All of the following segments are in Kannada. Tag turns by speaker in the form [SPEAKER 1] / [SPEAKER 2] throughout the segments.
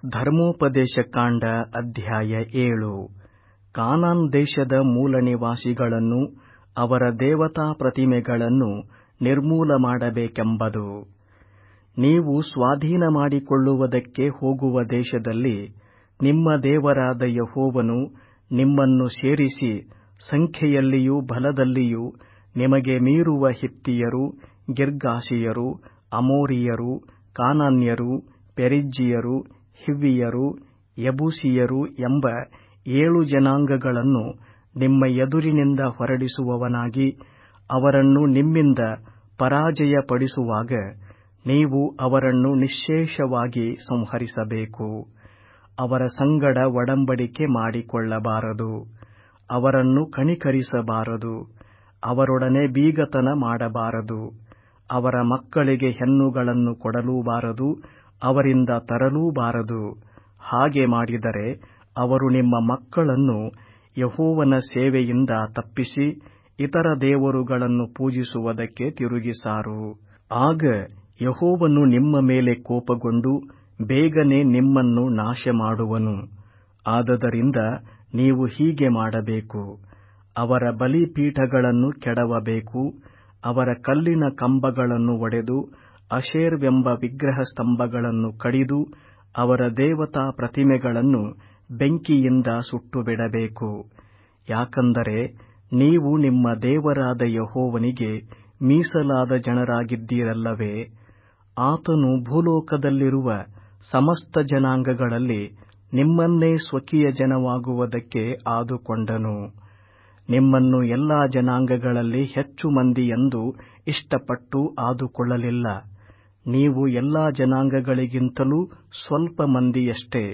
[SPEAKER 1] ಧರ್ಮೋಪದೇಶಕಾಂಡ ಅಧ್ಯಾಯ ಏಳು ಕಾನಾನ್ ದೇಶದ ಮೂಲನಿವಾಸಿಗಳನ್ನು ಅವರ ದೇವತಾ ಪ್ರತಿಮೆಗಳನ್ನು ನಿರ್ಮೂಲ ಮಾಡಬೇಕೆಂಬುದು ನೀವು ಸ್ವಾಧೀನ ಮಾಡಿಕೊಳ್ಳುವುದಕ್ಕೆ ಹೋಗುವ ದೇಶದಲ್ಲಿ ನಿಮ್ಮ ದೇವರಾದ ಯೆಹೋವನು ನಿಮ್ಮನ್ನು ಸೇರಿಸಿ ಸಂಖ್ಯೆಯಲ್ಲಿಯೂ ಬಲದಲ್ಲಿಯೂ ನಿಮಗೆ ಮೀರುವ ಹಿತ್ತಿಯರು ಗಿರ್ಗಾಷಿಯರು ಅಮೋರಿಯರು ಕಾನಾನ್ಯರು ಪೆರಿಜ್ಜೀಯರು ಹಿವ್ವಿಯರು ಯೆಬೂಸಿಯರು ಎಂಬ ಏಳು ಜನಾಂಗಗಳನ್ನು ನಿಮ್ಮ ಎದುರಿನಿಂದ ಹೊರಡಿಸುವವನಾಗಿ ಅವರನ್ನು ನಿಮ್ಮಿಂದ ಪರಾಜಯಪಡಿಸುವಾಗ ನೀವು ಅವರನ್ನು ನಿಶ್ಶೇಷವಾಗಿ ಸಂಹರಿಸಬೇಕು ಅವರ ಸಂಗಡ ಒಡಂಬಡಿಕೆ ಮಾಡಿಕೊಳ್ಳಬಾರದು ಅವರನ್ನು ಕನಿಕರಿಸಬಾರದು ಅವರೊಡನೆ ಬೀಗತನ ಮಾಡಬಾರದು ಅವರ ಮಕ್ಕಳಿಗೆ ಹೆಣ್ಣುಗಳನ್ನು ಕೊಡಲೂಬಾರದು ಅವರಿಂದ ತರಲೂಬಾರದು ಹಾಗೆ ಮಾಡಿದರೆ ಅವರು ನಿಮ್ಮ ಮಕ್ಕಳನ್ನು ಯೆಹೋವನ ಸೇವೆಯಿಂದ ತಪ್ಪಿಸಿ ಇತರ ದೇವರುಗಳನ್ನು ಪೂಜಿಸುವುದಕ್ಕೆ ತಿರುಗಿಸಾರು ಆಗ ಯೆಹೋವನು ನಿಮ್ಮ ಮೇಲೆ ಕೋಪಗೊಂಡು ಬೇಗನೆ ನಿಮ್ಮನ್ನು ನಾಶಮಾಡುವನು ಆದದರಿಂದ ನೀವು ಹೀಗೆ ಮಾಡಬೇಕು ಅವರ ಬಲಿಪೀಠಗಳನ್ನು ಕೆಡವಬೇಕು ಅವರ ಕಲ್ಲಿನ ಕಂಬಗಳನ್ನು ಒಡೆದು ಅಶೇರ್ವೆಂಬ ವಿಗ್ರಹ ಸ್ತಂಭಗಳನ್ನು ಕಡಿದು ಅವರ ದೇವತಾ ಪ್ರತಿಮೆಗಳನ್ನು ಬೆಂಕಿಯಿಂದ ಸುಟ್ಟುಬಿಡಬೇಕು ಯಾಕಂದರೆ ನೀವು ನಿಮ್ಮ ದೇವರಾದ ಯೆಹೋವನಿಗೆ ಮೀಸಲಾದ ಜನರಾಗಿದ್ದೀರಲ್ಲವೇ ಆತನು ಭೂಲೋಕದಲ್ಲಿರುವ ಸಮಸ್ತ ಜನಾಂಗಗಳಲ್ಲಿ ನಿಮ್ಮನ್ನೇ ಸ್ವಕೀಯ ಜನವಾಗುವುದಕ್ಕೆ ಆದುಕೊಂಡನು ನಿಮ್ಮನ್ನು ಎಲ್ಲಾ ಜನಾಂಗಗಳಲ್ಲಿ ಹೆಚ್ಚು ಮಂದಿಯೆಂದು ಇಷ್ಟಪಟ್ಟು ಆದುಕೊಳ್ಳಲಿಲ್ಲ ನೀವು ಎಲ್ಲಾ ಜನಾಂಗಗಳಿಗಿಂತಲೂ ಸ್ವಲ್ಪ ಮಂದಿಯಷ್ಟೇ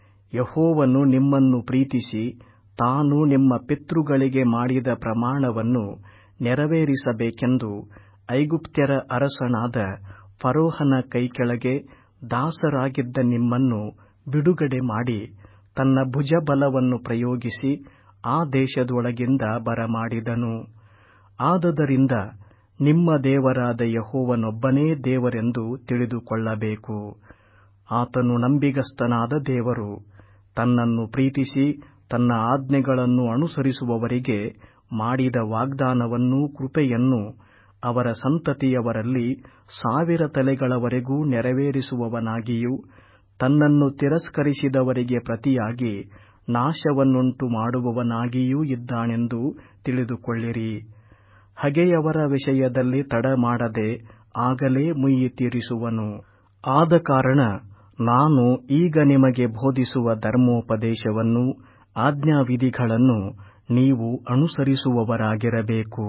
[SPEAKER 1] ಯೆಹೋವನು ನಿಮ್ಮನ್ನು ಪ್ರೀತಿಸಿ ತಾನು ನಿಮ್ಮ ಪಿತೃಗಳಿಗೆ ಮಾಡಿದ ಪ್ರಮಾಣವನ್ನು ನೆರವೇರಿಸಬೇಕೆಂದು ಐಗುಪ್ತ್ಯರ ಅರಸನಾದ ಫರೋಹನ ಕೈಕೆಳಗೆ ದಾಸರಾಗಿದ್ದ ನಿಮ್ಮನ್ನು ಬಿಡುಗಡೆ ಮಾಡಿ ತನ್ನ ಭುಜಬಲವನ್ನು ಪ್ರಯೋಗಿಸಿ ಆ ದೇಶದೊಳಗಿಂದ ಬರಮಾಡಿದನು ಆದದರಿಂದ ನಿಮ್ಮ ದೇವರಾದ ಯೆಹೋವನೊಬ್ಬನೇ ದೇವರೆಂದು ತಿಳಿದುಕೊಳ್ಳಬೇಕು ಆತನು ನಂಬಿಗಸ್ತನಾದ ದೇವರು ತನ್ನನ್ನು ಪ್ರೀತಿಸಿ ತನ್ನ ಆಜ್ಞೆಗಳನ್ನು ಅನುಸರಿಸುವವರಿಗೆ ಮಾಡಿದ ವಾಗ್ದಾನವನ್ನೂ ಕೃಪೆಯನ್ನೂ ಅವರ ಸಂತತಿಯವರಲ್ಲಿ ಸಾವಿರ ತಲೆಗಳವರೆಗೂ ನೆರವೇರಿಸುವವನಾಗಿಯೂ ತನ್ನನ್ನು ತಿರಸ್ಕರಿಸಿದವರಿಗೆ ಪ್ರತಿಯಾಗಿ ನಾಶವನ್ನುಂಟು ಮಾಡುವವನಾಗಿಯೂ ಇದ್ದಾನೆಂದು ತಿಳಿದುಕೊಳ್ಳಿರಿ ಹಗೆಯವರ ವಿಷಯದಲ್ಲಿ ತಡಮಾಡದೆ ಆಗಲೇ ಮುಯ್ಯಿ ತೀರಿಸುವನು ಆದ ಕಾರಣ ನಾನು ಈಗ ನಿಮಗೆ ಬೋಧಿಸುವ ಧರ್ಮೋಪದೇಶವನ್ನು ಆಜ್ಞಾವಿಧಿಗಳನ್ನು ನೀವು ಅನುಸರಿಸುವವರಾಗಿರಬೇಕು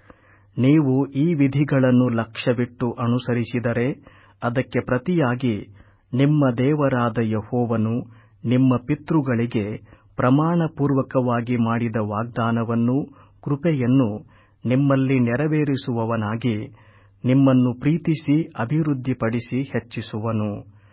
[SPEAKER 1] ನೀವು ಈ ವಿಧಿಗಳನ್ನು ಲಕ್ಷ್ಯವಿಟ್ಟು ಅನುಸರಿಸಿದರೆ ಅದಕ್ಕೆ ಪ್ರತಿಯಾಗಿ ನಿಮ್ಮ ದೇವರಾದ ಯೆಹೋವನು ನಿಮ್ಮ ಪಿತೃಗಳಿಗೆ ಪ್ರಮಾಣಪೂರ್ವಕವಾಗಿ ಮಾಡಿದ ವಾಗ್ದಾನವನ್ನೂ ಕೃಪೆಯನ್ನು ನಿಮ್ಮಲ್ಲಿ ನೆರವೇರಿಸುವವನಾಗಿ ನಿಮ್ಮನ್ನು ಪ್ರೀತಿಸಿ ಅಭಿವೃದ್ಧಿಪಡಿಸಿ ಹೆಚ್ಚಿಸುವನು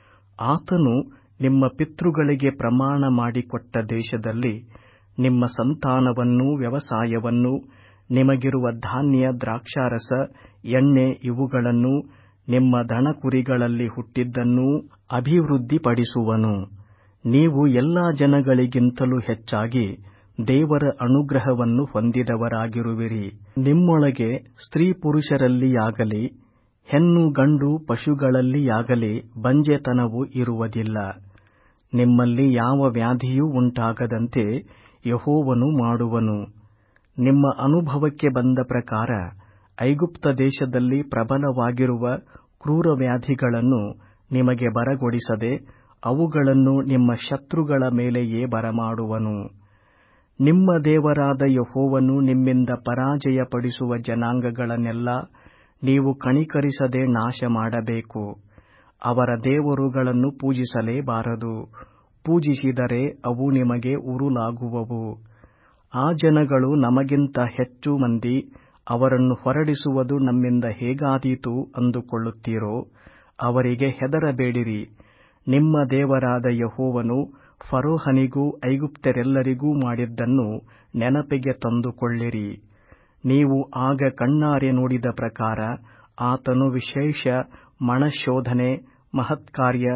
[SPEAKER 1] ಆತನು ನಿಮ್ಮ ಪಿತೃಗಳಿಗೆ ಪ್ರಮಾಣ ಮಾಡಿಕೊಟ್ಟ ದೇಶದಲ್ಲಿ ನಿಮ್ಮ ಸಂತಾನವನ್ನೂ ವ್ಯವಸಾಯವನ್ನೂ ನಿಮಗಿರುವ ಧಾನ್ಯ ದ್ರಾಕ್ಷಾರಸ ಎಣ್ಣೆ ಇವುಗಳನ್ನೂ ನಿಮ್ಮ ದನಕುರಿಗಳಲ್ಲಿ ಹುಟ್ಟಿದ್ದನ್ನೂ ಅಭಿವೃದ್ಧಿಪಡಿಸುವನು ನೀವು ಎಲ್ಲಾ ಜನಗಳಿಗಿಂತಲೂ ಹೆಚ್ಚಾಗಿ ದೇವರ ಅನುಗ್ರಹವನ್ನು ಹೊಂದಿದವರಾಗಿರುವಿರಿ ನಿಮ್ಮೊಳಗೆ ಸ್ತ್ರೀ ಪುರುಷರಲ್ಲಿಯಾಗಲಿ ಹೆಣ್ಣು ಗಂಡು ಪಶುಗಳಲ್ಲಿಯಾಗಲಿ ಬಂಜೆತನವು ಇರುವುದಿಲ್ಲ ನಿಮ್ಮಲ್ಲಿ ಯಾವ ವ್ಯಾಧಿಯೂ ಉಂಟಾಗದಂತೆ ಯೆಹೋವನು ಮಾಡುವನು ನಿಮ್ಮ ಅನುಭವಕ್ಕೆ ಬಂದ ಪ್ರಕಾರ ಐಗುಪ್ತ ದೇಶದಲ್ಲಿ ಪ್ರಬಲವಾಗಿರುವ ಕ್ರೂರ ವ್ಯಾಧಿಗಳನ್ನು ನಿಮಗೆ ಬರಗೊಡಿಸದೆ ಅವುಗಳನ್ನು ನಿಮ್ಮ ಶತ್ರುಗಳ ಮೇಲೆಯೇ ಬರಮಾಡುವನು ನಿಮ್ಮ ದೇವರಾದ ಯೆಹೋವನು ನಿಮ್ಮಿಂದ ಪರಾಜಯಪಡಿಸುವ ಜನಾಂಗಗಳನ್ನೆಲ್ಲ ನೀವು ಕಣಿಕರಿಸದೆ ನಾಶ ಮಾಡಬೇಕು ಅವರ ದೇವರುಗಳನ್ನು ಪೂಜಿಸಲೇಬಾರದು ಪೂಜಿಸಿದರೆ ಅವು ನಿಮಗೆ ಉರುಲಾಗುವವು ಆ ಜನಗಳು ನಮಗಿಂತ ಹೆಚ್ಚು ಮಂದಿ ಅವರನ್ನು ಹೊರಡಿಸುವುದು ನಮ್ಮಿಂದ ಹೇಗಾದೀತು ಅಂದುಕೊಳ್ಳುತ್ತೀರೋ ಅವರಿಗೆ ಹೆದರಬೇಡಿರಿ ನಿಮ್ಮ ದೇವರಾದ ಯೆಹೋವನು ಫರೋಹನಿಗೂ ಐಗುಪ್ತ್ಯರೆಲ್ಲರಿಗೂ ಮಾಡಿದ್ದನ್ನು ನೆನಪಿಗೆ ತಂದುಕೊಳ್ಳಿರಿ ನೀವು ಆಗ ಕಣ್ಣಾರೆ ನೋಡಿದ ಪ್ರಕಾರ ಆತನು ವಿಶೇಷ ಮನಶೋಧನೆ ಮಹತ್ಕಾರ್ಯ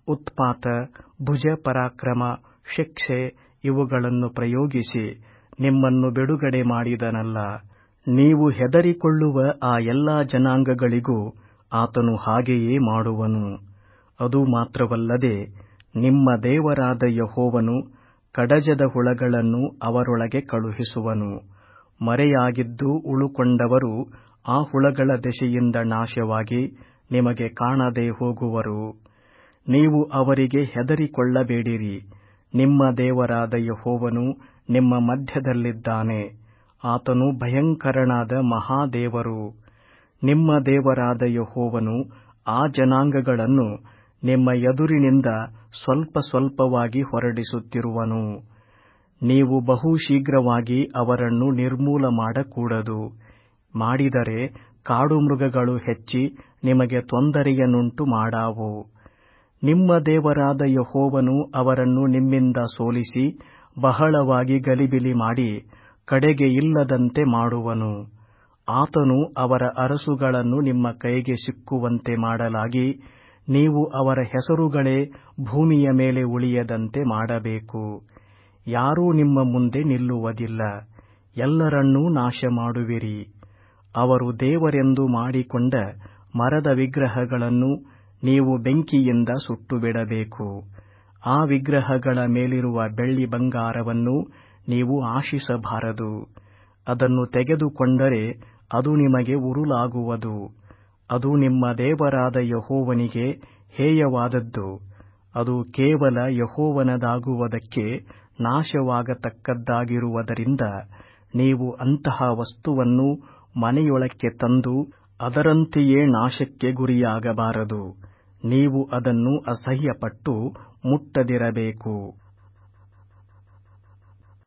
[SPEAKER 1] ಉತ್ಪಾತ ಭುಜ ಪರಾಕ್ರಮ ಶಿಕ್ಷೆ ಇವುಗಳನ್ನು ಪ್ರಯೋಗಿಸಿ ನಿಮ್ಮನ್ನು ಬಿಡುಗಡೆ ಮಾಡಿದನಲ್ಲ ನೀವು ಹೆದರಿಕೊಳ್ಳುವ ಆ ಎಲ್ಲಾ ಜನಾಂಗಗಳಿಗೂ ಆತನು ಹಾಗೆಯೇ ಮಾಡುವನು ಅದು ಮಾತ್ರವಲ್ಲದೆ ನಿಮ್ಮ ದೇವರಾದ ಯಹೋವನು ಕಡಜದ ಹುಳಗಳನ್ನು ಅವರೊಳಗೆ ಕಳುಹಿಸುವನು ಮರೆಯಾಗಿದ್ದು ಉಳುಕೊಂಡವರು ಆ ಹುಳಗಳ ದೆಸೆಯಿಂದ ನಾಶವಾಗಿ ನಿಮಗೆ ಕಾಣದೆ ಹೋಗುವರು ನೀವು ಅವರಿಗೆ ಹೆದರಿಕೊಳ್ಳಬೇಡಿರಿ ನಿಮ್ಮ ದೇವರಾದ ಯಹೋವನು ನಿಮ್ಮ ಮಧ್ಯದಲ್ಲಿದ್ದಾನೆ ಆತನು ಭಯಂಕರನಾದ ಮಹಾದೇವರು ನಿಮ್ಮ ದೇವರಾದ ಯಹೋವನು ಆ ಜನಾಂಗಗಳನ್ನು ನಿಮ್ಮ ಎದುರಿನಿಂದ ಸ್ವಲ್ಪ ಸ್ವಲ್ಪವಾಗಿ ಹೊರಡಿಸುತ್ತಿರುವನು ನೀವು ಬಹು ಶೀಘ್ರವಾಗಿ ಅವರನ್ನು ನಿರ್ಮೂಲ ಮಾಡಕೂಡದು ಮಾಡಿದರೆ ಕಾಡುಮೃಗಗಳು ಹೆಚ್ಚಿ ನಿಮಗೆ ತೊಂದರೆಯನ್ನುಂಟು ಮಾಡಾವು ನಿಮ್ಮ ದೇವರಾದ ಯಹೋವನು ಅವರನ್ನು ನಿಮ್ಮಿಂದ ಸೋಲಿಸಿ ಬಹಳವಾಗಿ ಗಲಿಬಿಲಿ ಮಾಡಿ ಕಡೆಗೆ ಇಲ್ಲದಂತೆ ಮಾಡುವನು ಆತನು ಅವರ ಅರಸುಗಳನ್ನು ನಿಮ್ಮ ಕೈಗೆ ಸಿಕ್ಕುವಂತೆ ಮಾಡಲಾಗಿ ನೀವು ಅವರ ಹೆಸರುಗಳೇ ಭೂಮಿಯ ಮೇಲೆ ಉಳಿಯದಂತೆ ಮಾಡಬೇಕು ಯಾರೂ ನಿಮ್ಮ ಮುಂದೆ ನಿಲ್ಲುವುದಿಲ್ಲ ಎಲ್ಲರನ್ನೂ ನಾಶ ಮಾಡುವಿರಿ ಅವರು ದೇವರೆಂದು ಮಾಡಿಕೊಂಡ ಮರದ ವಿಗ್ರಹಗಳನ್ನು ನೀವು ಬೆಂಕಿಯಿಂದ ಸುಟ್ಟುಬಿಡಬೇಕು ಆ ವಿಗ್ರಹಗಳ ಮೇಲಿರುವ ಬೆಳ್ಳಿ ಬಂಗಾರವನ್ನು ನೀವು ಆಶಿಸಬಾರದು ಅದನ್ನು ತೆಗೆದುಕೊಂಡರೆ ಅದು ನಿಮಗೆ ಉರುಲಾಗುವುದು ಅದು ನಿಮ್ಮ ದೇವರಾದ ಯಹೋವನಿಗೆ ಹೇಯವಾದದ್ದು ಅದು ಕೇವಲ ಯಹೋವನದಾಗುವುದಕ್ಕೆ ನಾಶವಾಗತಕ್ಕದ್ದಾಗಿರುವುದರಿಂದ ನೀವು ಅಂತಹ ವಸ್ತುವನ್ನು ಮನೆಯೊಳಕ್ಕೆ ತಂದು ಅದರಂತೆಯೇ ನಾಶಕ್ಕೆ ಗುರಿಯಾಗಬಾರದು ನೀವು ಅದನ್ನು ಅಸಹ್ಯಪಟ್ಟು ಮುಟ್ಟದಿರಬೇಕು